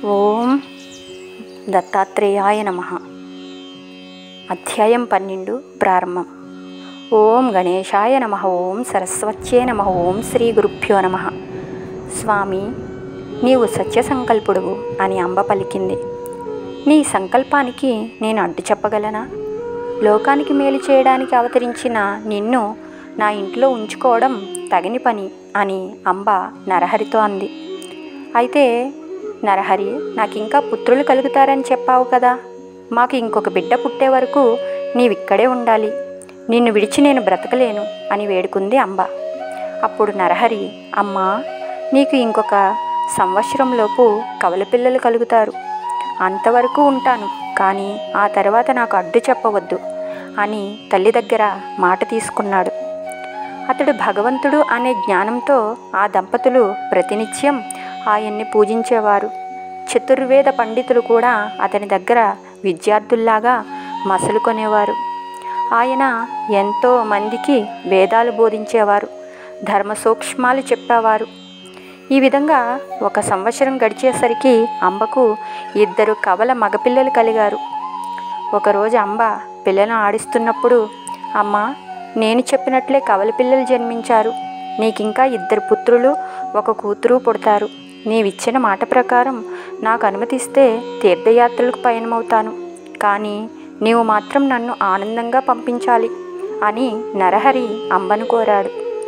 ఓం దత్తాత్రేయాయ నమ అధ్యాయం పన్నెండు ప్రారంభం ఓం గణేశాయ నమ ఓం సరస్వత్యే నమ ఓం శ్రీ గురుభ్యో నమ స్వామి నీవు సత్య సంకల్పుడువు అని అంబ పలికింది నీ సంకల్పానికి నేను అడ్డు చెప్పగలనా లోకానికి మేలు చేయడానికి అవతరించిన నిన్ను నా ఇంట్లో ఉంచుకోవడం తగిన పని అని అంబ నరహరితో అంది అయితే నరహరి నాకు ఇంకా పుత్రులు కలుగుతారని చెప్పావు కదా మాకు ఇంకొక బిడ్డ పుట్టే వరకు నీవిక్కడే ఉండాలి నిన్ను విడిచి నేను బ్రతకలేను అని వేడుకుంది అంబ అప్పుడు నరహరి అమ్మా నీకు ఇంకొక సంవత్సరంలోపు కవల పిల్లలు కలుగుతారు అంతవరకు ఉంటాను కానీ ఆ తర్వాత నాకు అడ్డు చెప్పవద్దు అని తల్లి దగ్గర మాట తీసుకున్నాడు అతడు భగవంతుడు అనే జ్ఞానంతో ఆ దంపతులు ప్రతినిత్యం ఆయన్ని పూజించేవారు చతుర్వేద పండితులు కూడా అతని దగ్గర విద్యార్థుల్లాగా మసలుకొనేవారు ఆయన ఎంతో మందికి వేదాలు బోధించేవారు ధర్మ సూక్ష్మాలు చెప్పేవారు ఈ విధంగా ఒక సంవత్సరం గడిచేసరికి అంబకు ఇద్దరు కవల మగపిల్లలు కలిగారు ఒకరోజు అంబ పిల్లలను ఆడిస్తున్నప్పుడు అమ్మ నేను చెప్పినట్లే కవల పిల్లలు జన్మించారు నీకింకా ఇద్దరు పుత్రులు ఒక కూతురు పుడతారు నీవిచ్చిన మాట ప్రకారం నాకు అనుమతిస్తే తీర్థయాత్రలకు పయనమవుతాను కానీ నీవు మాత్రం నన్ను ఆనందంగా పంపించాలి అని నరహరి అంబను కోరాడు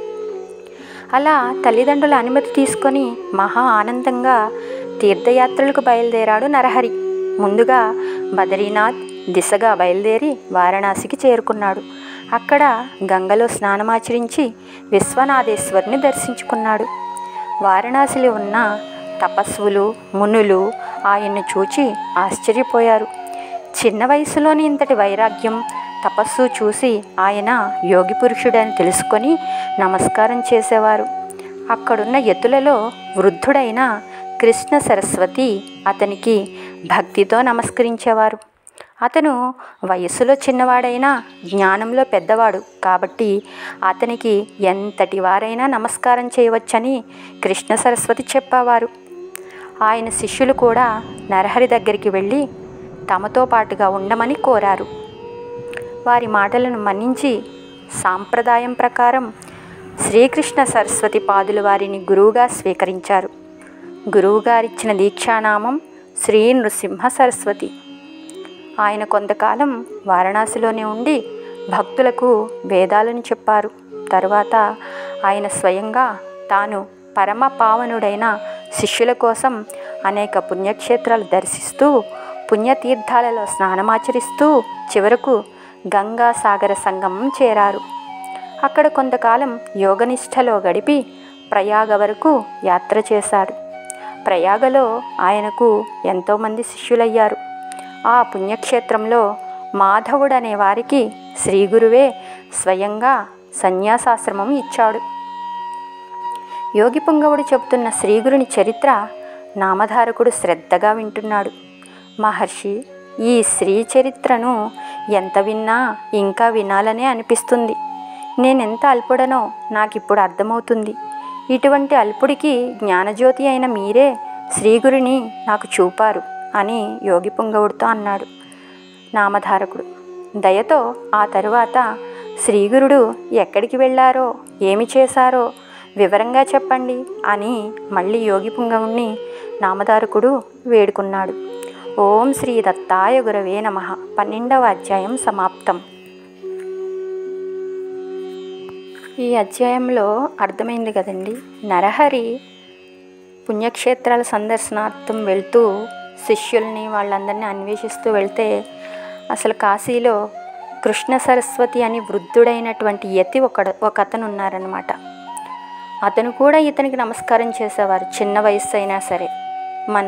అలా తల్లిదండ్రుల అనుమతి తీసుకొని మహా ఆనందంగా తీర్థయాత్రలకు బయలుదేరాడు నరహరి ముందుగా బద్రీనాథ్ దిశగా బయలుదేరి వారణాసికి చేరుకున్నాడు అక్కడ గంగలో స్నానమాచరించి విశ్వనాథేశ్వరిని దర్శించుకున్నాడు వారణాసిలో ఉన్న తపస్సులు మునులు ఆయన్ను చూచి ఆశ్చర్యపోయారు చిన్న వయసులోని ఇంతటి వైరాగ్యం తపస్సు చూసి ఆయన యోగి పురుషుడని తెలుసుకొని నమస్కారం చేసేవారు అక్కడున్న ఎత్తులలో వృద్ధుడైన కృష్ణ సరస్వతి అతనికి భక్తితో నమస్కరించేవారు అతను వయస్సులో చిన్నవాడైనా జ్ఞానంలో పెద్దవాడు కాబట్టి అతనికి ఎంతటి వారైనా నమస్కారం చేయవచ్చని కృష్ణ సరస్వతి చెప్పేవారు ఆయన శిష్యులు కూడా నరహరి దగ్గరికి వెళ్ళి తమతో పాటుగా ఉండమని కోరారు వారి మాటలను మన్నించి సాంప్రదాయం ప్రకారం శ్రీకృష్ణ సరస్వతి పాదులు వారిని గురువుగా స్వీకరించారు గురువుగారిచ్చిన దీక్షానామం శ్రీ నృసింహ సరస్వతి ఆయన కొంతకాలం వారణాసిలోనే ఉండి భక్తులకు వేదాలను చెప్పారు తరువాత ఆయన స్వయంగా తాను పరమ పావనుడైన శిష్యుల కోసం అనేక పుణ్యక్షేత్రాలు దర్శిస్తూ పుణ్యతీర్థాలలో స్నానమాచరిస్తూ చివరకు గంగా సాగర సంగమం చేరారు అక్కడ కొంతకాలం యోగనిష్టలో గడిపి ప్రయాగ వరకు యాత్ర చేశాడు ప్రయాగలో ఆయనకు ఎంతోమంది శిష్యులయ్యారు ఆ పుణ్యక్షేత్రంలో మాధవుడనే వారికి శ్రీగురువే స్వయంగా సన్యాసాశ్రమం ఇచ్చాడు యోగి పుంగవుడు చెబుతున్న శ్రీగురుని చరిత్ర నామధారకుడు శ్రద్ధగా వింటున్నాడు మహర్షి ఈ శ్రీ చరిత్రను ఎంత విన్నా ఇంకా వినాలనే అనిపిస్తుంది నేనెంత అల్పుడనో నాకిప్పుడు అర్థమవుతుంది ఇటువంటి అల్పుడికి జ్ఞానజ్యోతి అయిన మీరే శ్రీగురిని నాకు చూపారు అని యోగి పుంగవుడితో అన్నాడు నామధారకుడు దయతో ఆ తరువాత శ్రీగురుడు ఎక్కడికి వెళ్ళారో ఏమి చేశారో వివరంగా చెప్పండి అని మళ్ళీ యోగి పుంగవుణ్ణి నామధారకుడు వేడుకున్నాడు ఓం శ్రీ దత్తాయ గురవే నమ పన్నెండవ అధ్యాయం సమాప్తం ఈ అధ్యాయంలో అర్థమైంది కదండి నరహరి పుణ్యక్షేత్రాల సందర్శనార్థం వెళ్తూ శిష్యుల్ని వాళ్ళందరినీ అన్వేషిస్తూ వెళ్తే అసలు కాశీలో కృష్ణ సరస్వతి అని వృద్ధుడైనటువంటి యతి ఒక ఒక అతను ఉన్నారనమాట అతను కూడా ఇతనికి నమస్కారం చేసేవారు చిన్న వయస్సు అయినా సరే మన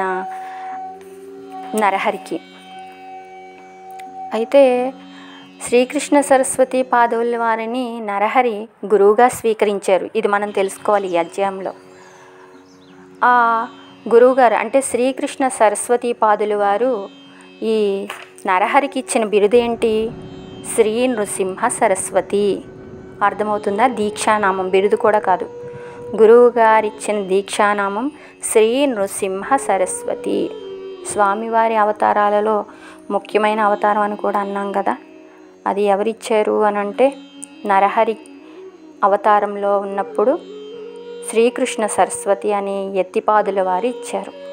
నరహరికి అయితే శ్రీకృష్ణ సరస్వతి పాదవుల వారిని నరహరి గురువుగా స్వీకరించారు ఇది మనం తెలుసుకోవాలి ఈ అధ్యాయంలో ఆ గురువుగారు అంటే శ్రీకృష్ణ సరస్వతి పాదుల వారు ఈ నరహరికి ఇచ్చిన బిరుదేంటి శ్రీ నృసింహ సరస్వతి అర్థమవుతుందా దీక్షానామం బిరుదు కూడా కాదు గురువు గారిచ్చిన దీక్షానామం శ్రీ నృసింహ సరస్వతి స్వామివారి అవతారాలలో ముఖ్యమైన అవతారం అని కూడా అన్నాం కదా అది ఎవరిచ్చారు అని అంటే నరహరి అవతారంలో ఉన్నప్పుడు శ్రీకృష్ణ సరస్వతి అనే ఎత్తిపాదుల వారు ఇచ్చారు